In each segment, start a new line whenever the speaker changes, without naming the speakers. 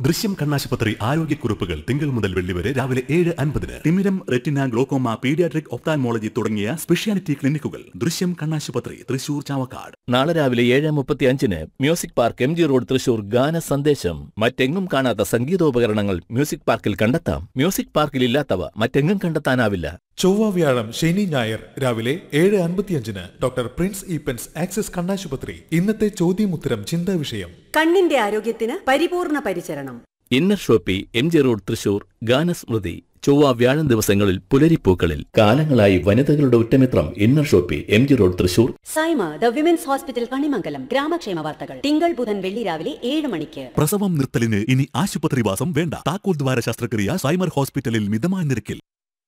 ദൃശ്യം കണ്ണാശുപത്രി ആരോഗ്യക്കുറിപ്പുകൾ തിങ്കൾ മുതൽ വെള്ളി വരെ രാവിലെ ഏഴ് അൻപതിന്
തിമിരം റെറ്റിന ഗ്ലോക്കോമ പീഡിയാട്രിക് ഒപ്താൽമോളജി തുടങ്ങിയ സ്പെഷ്യാലിറ്റി ക്ലിനിക്കുകൾ ദൃശ്യം കണ്ണാശുപത്രി തൃശൂർ ചാവക്കാട്
നാളെ രാവിലെ ഏഴ് മുപ്പത്തി അഞ്ചിന് music park M G road Thrissur ഗാന സന്ദേശം മറ്റെങ്ങും കാണാത്ത സംഗീതോപകരണങ്ങൾ മ്യൂസിക് പാർക്കിൽ കണ്ടെത്താം മ്യൂസിക് പാർക്കിൽ ഇല്ലാത്തവ മറ്റെങ്ങും കണ്ടെത്താനാവില്ല
ചൊവ്വ വ്യാഴം ശനി ഞായർ രാവിലെ ഏഴ് അൻപത്തിയഞ്ചിന് ഡോക്ടർ പ്രിൻസ് ഈപ്പൻസ് ആക്സിസ് കണ്ണാശുപത്രി ഇന്നത്തെ ചോദ്യമുത്തരം ചിന്താ വിഷയം
കണ്ണിന്റെ ആരോഗ്യത്തിന് പരിപൂർണ പരിചരണം
Inner Shoppe M G road Thrissur ഗാനസ്മൃതി ചൊവ്വ വ്യാഴം ദിവസങ്ങളിൽ പുലരിപ്പൂക്കളിൽ കാലങ്ങളായി വനിതകളുടെ ഉറ്റമിത്രം Inner Shoppe M G road Thrissur
Saima the women's hospital Kanimangalam ഗ്രാമക്ഷേമ വാർത്തകൾ തിങ്കൾ ബുധൻ വെള്ളി രാവിലെ ഏഴ് മണിക്ക്
പ്രസവം നിർത്തലിന് ഇനി ആശുപത്രിവാസം വേണ്ട താക്കോൽ ദ്വാര ശസ്ത്രക്രിയ സൈമർ ഹോസ്പിറ്റലിൽ മിതമായ നിരക്കിൽ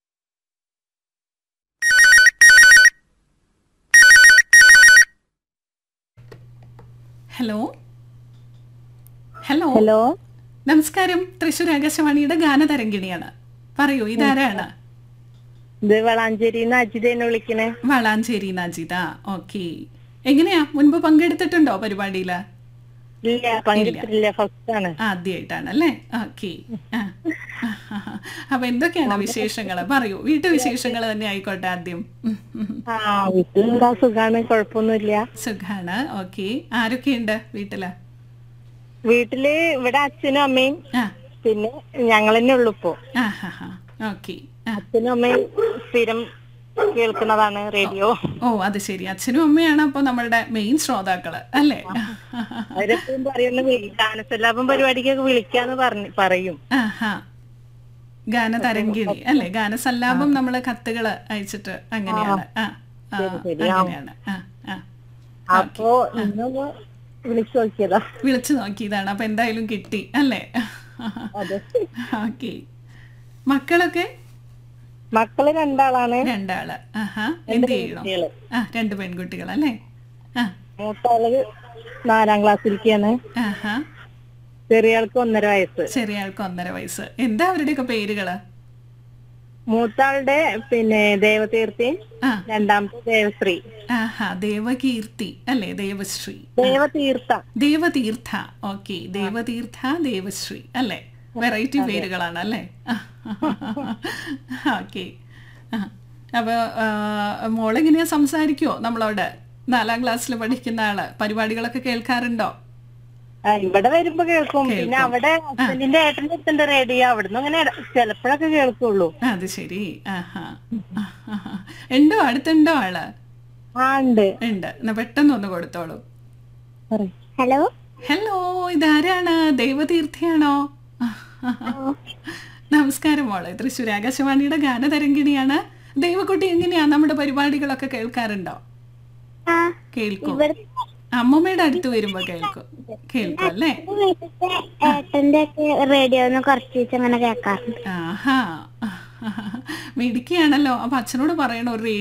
ഹലോ ഹലോ
ഹലോ
നമസ്കാരം തൃശ്ശൂർ ആകാശവാണിയുടെ ഗാനതരംഗിണിയാണ് പറയൂ ഇതാരാണ്
ഇത് വളാഞ്ചേരിന്ന് അജിതേനെ വിളിക്കണേ
വളാഞ്ചേരി നജിത ഓക്കെ എങ്ങനെയാ മുൻപ് പങ്കെടുത്തിട്ടുണ്ടോ പരിപാടിയില്
ഇല്ല പങ്കെടുത്തിട്ടില്ല ഫസ്റ്റ് ആണ്
ആദ്യമായിട്ടാണ് അല്ലേ ഓക്കെ അപ്പൊ എന്തൊക്കെയാണ് വിശേഷങ്ങൾ പറയൂ വീട്ടു വിശേഷങ്ങൾ തന്നെ ആയിക്കോട്ടെ ആദ്യം ഉം, ഉം.
ആ വീട്ടിലെന്താ സുഖാണ് കുഴപ്പമൊന്നുമില്ല
സുഖാണ് ഓക്കെ ആരൊക്കെയുണ്ട് വീട്ടില്
വീട്ടില് ഇവിടെ അച്ഛനും അമ്മയും
ആ
പിന്നെ ഞങ്ങൾ തന്നെ ഉള്ളു ഇപ്പോ
ആ ഹാ ഹാ ഓക്കെ ആ
അച്ഛനും അമ്മയും സ്ഥിരം കേൾക്കുന്നതാണ് റേഡിയോ
ഓ അത് ശരി അച്ഛനും അമ്മയാണ് അപ്പൊ നമ്മളുടെ മെയിൻ ശ്രോതാക്കള് അല്ലേ
അവരെപ്പോഴും പറയുന്നു ഗാനസല്ലാപം പരിപാടിക്കൊക്കെ വിളിക്കാന്ന് പറഞ്ഞു പറയും
ആഹാ ഗാനതരംഗിണി അല്ലെ ഗാനസല്ലാപം നമ്മള് കത്തുകള് അയച്ചിട്ട് അങ്ങനെയാണ് ആ ആ, അങ്ങനെയാണ് ആ ആ
അപ്പോ ഇന്നൊന്ന് വിളിച്ചു നോക്കിയതാ
വിളിച്ചു നോക്കിയതാണ് അപ്പൊ എന്തായാലും കിട്ടി അല്ലേ
അതെ
ഓക്കെ മക്കളൊക്കെ
മക്കള് രണ്ടാളാണ്
രണ്ടാള് ആഹാ എന്ത് ചെയ്യണം
കുട്ടികള്
ആ രണ്ട് പെൺകുട്ടികൾ അല്ലേ ആ
മൂത്താള് നാലാം ക്ലാസ്സിലേക്കാണ്
ആഹാ
ചെറിയ ആൾക്ക് ഒന്നര വയസ്സ്
ചെറിയ ആൾക്ക് ഒന്നര വയസ്സ് എന്താ അവരുടെയൊക്കെ പേരുകള്
മൂത്താളുടെ പിന്നെ ദേവതീർത്തി
ആ
രണ്ടാമത്തെ ദേവശ്രീ
ആഹാ ദേവകീർത്തി അല്ലേ ദേവശ്രീ
ദേവതീർത്ഥ
ദേവതീർത്ഥ ഓക്കെ ദേവതീർത്ഥ ദേവശ്രീ അല്ലേ വെറൈറ്റി പേരുകളാണ് അല്ലേ ഓക്കെ അപ്പൊ മോളെങ്ങനെയാ സംസാരിക്കുവോ നമ്മളോട് നാലാം ക്ലാസ്സിൽ പഠിക്കുന്ന ആള് പരിപാടികളൊക്കെ കേൾക്കാറുണ്ടോ
ആ, ഇവിടെ വരുമ്പോ കേൾക്കും പിന്നെ അവിടെ ഹസ്ബൻഡിന്റെ ഏട്ടന്റെ അടുത്തുണ്ട് റേഡിയോ അവിടുന്ന് അങ്ങനെ ഇട- ചിലപ്പോഴൊക്കെ കേൾക്കുള്ളൂ
അത് ശരി ആഹാ ആഹാ. ഉണ്ടോ അടുത്തുണ്ടോ ആള്
ആ ഉണ്ട്
ഉണ്ട് എന്നാ പെട്ടെന്ന് ഒന്ന് കൊടുത്തോളൂ
ഹലോ
ഹലോ ഇതാരാണ് ദേവതീർത്ഥയാണോ നമസ്കാരം മോളെ തൃശ്ശൂർ ആകാശവാണിയുടെ ഗാനതരംഗിണിയാണ് ദേവക്കുട്ടി എങ്ങനെയാ നമ്മുടെ പരിപാടികളൊക്കെ കേൾക്കാറുണ്ടോ കേൾക്കും അമ്മമ്മയുടെ അടുത്ത് വരുമ്പോ കേൾക്കും കേൾക്കും അല്ലേ
ഏട്ടന്റെ ഒക്കെ റേഡിയോ ഒന്ന് കുറച്ച് അങ്ങനെ കേൾക്കാറുണ്ട്
ആഹാ മിടുക്കിയാണല്ലോ അപ്പൊ അച്ഛനോട് പറയണോ ഒരു